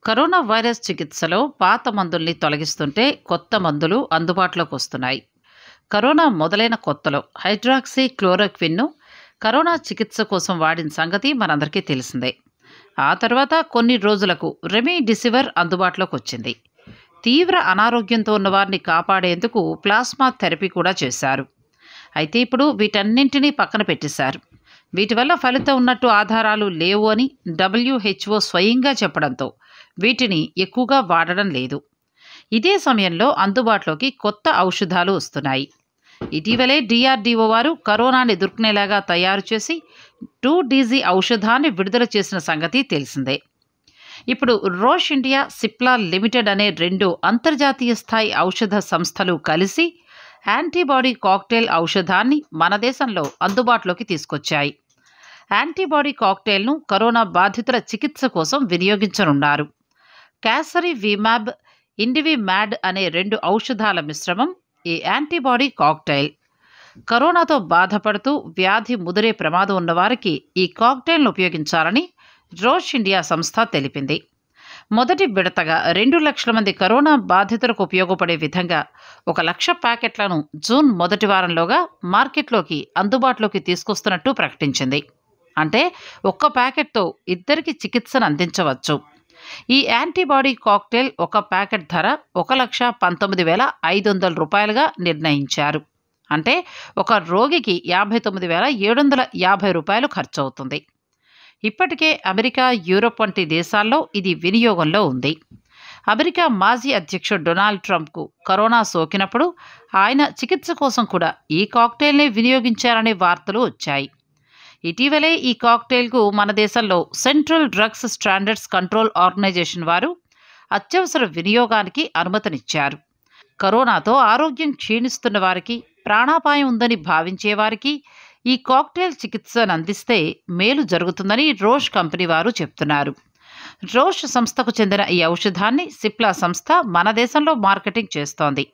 Corona virus చికిత్సలో పాత మందుల్ని తొలగిస్తుంటే కొత్త మందులు అందుబాటులోకి వస్తున్నాయి కరోనా మొదలైన కొత్తలో హైడ్రాక్సీ క్లోరోక్విన్ను కరోనా చికిత్స కోసం వాడిన సంగతి మనందరికీ తెలిసిందే ఆ తర్వాత కొన్ని రోజులకు రెమిడిసివర్ అందుబాటులోకి వచ్చింది తీవ్ర అనారోగ్యంతో ఉన్న వారిని కాపాడేందుకు ప్లాస్మా థెరపీ కూడా చేశారు అయితే ఇప్పుడు వీటన్నింటినీ పక్కన పెట్టేశారు వీటి వల్ల ఫలితం ఉన్నట్టు ఆధారాలు లేవు అని డబ్ల్యూహెచ్ఓ స్వయంగా చెప్పడంతో వీటిని ఎక్కువగా వాడడం లేదు ఇదే సమయంలో అందుబాటులోకి కొత్త ఔషధాలు వస్తున్నాయి ఇటీవలే డిఆర్డీఓ వారు కరోనాని ఎదుర్కొనేలాగా తయారు చేసి టూ డీజీ ఔషధాన్ని విడుదల చేసిన సంగతి తెలిసిందే ఇప్పుడు రోష్ ఇండియా సిప్లా లిమిటెడ్ అనే రెండు అంతర్జాతీయ స్థాయి ఔషధ సంస్థలు కలిసి యాంటీబాడీ కాక్టైల్ ఔషధాన్ని మన దేశంలో అందుబాటులోకి తీసుకొచ్చాయి యాంటీబాడీ కాక్టైల్ను కరోనా బాధితుల చికిత్స కోసం వినియోగించనున్నారు క్యాసరీ విమాబ్ ఇండివిమ్యాడ్ అనే రెండు ఔషధాల మిశ్రమం ఈ యాంటీబాడీ కాక్టైల్ కరోనాతో బాధపడుతూ వ్యాధి ముదిరే ప్రమాదం ఉన్నవారికి ఈ కాక్టైల్ను ఉపయోగించాలని రోష్ ఇండియా సంస్థ తెలిపింది మొదటి విడతగా రెండు లక్షల మంది కరోనా బాధితులకు ఉపయోగపడే విధంగా ఒక లక్ష ప్యాకెట్లను జూన్ మొదటి వారంలోగా మార్కెట్లోకి అందుబాటులోకి తీసుకొస్తున్నట్టు ప్రకటించింది అంటే ఒక్క ప్యాకెట్తో ఇద్దరికి చికిత్సను అందించవచ్చు ఈ యాంటీబాడీ కాక్టైల్ ఒక ప్యాకెట్ ధర ఒక లక్ష పంతొమ్మిది వేల ఐదు వందల రూపాయలుగా నిర్ణయించారు అంటే ఒక రోగికి యాభై తొమ్మిది వేల ఏడు వందల యాభై రూపాయలు ఖర్చు అవుతుంది ఇప్పటికే అమెరికా యూరోప్ వంటి దేశాల్లో ఇది వినియోగంలో ఉంది అమెరికా మాజీ అధ్యక్షుడు డొనాల్డ్ ట్రంప్కు కరోనా సోకినప్పుడు ఆయన చికిత్స కోసం కూడా ఈ కాక్టైల్ని వినియోగించారనే వార్తలు వచ్చాయి ఇటీవలే ఈ కాక్టైల్కు మన దేశంలో central drugs standards control organisation వారు అత్యవసర వినియోగానికి అనుమతినిచ్చారు కరోనాతో ఆరోగ్యం క్షీణిస్తున్న వారికి ప్రాణాపాయం ఉందని భావించే వారికి ఈ కాక్టైల్ చికిత్సను అందిస్తే మేలు జరుగుతుందని రోష్ కంపెనీ వారు చెప్తున్నారు రోష్ సంస్థకు చెందిన ఈ ఔషధాన్ని సిప్లా సంస్థ మన దేశంలో మార్కెటింగ్ చేస్తోంది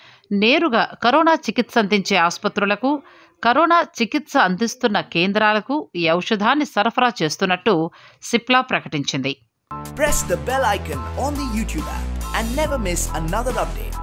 నేరుగా కరోనా చికిత్స అందించే ఆసుపత్రులకు కరోనా చికిత్స అందిస్తున్న కేంద్రాలకు ఈ ఔషధాన్ని సరఫరా చేస్తున్నట్టు సిప్లా ప్రకటించింది Press the bell icon on the YouTube app and never miss another update.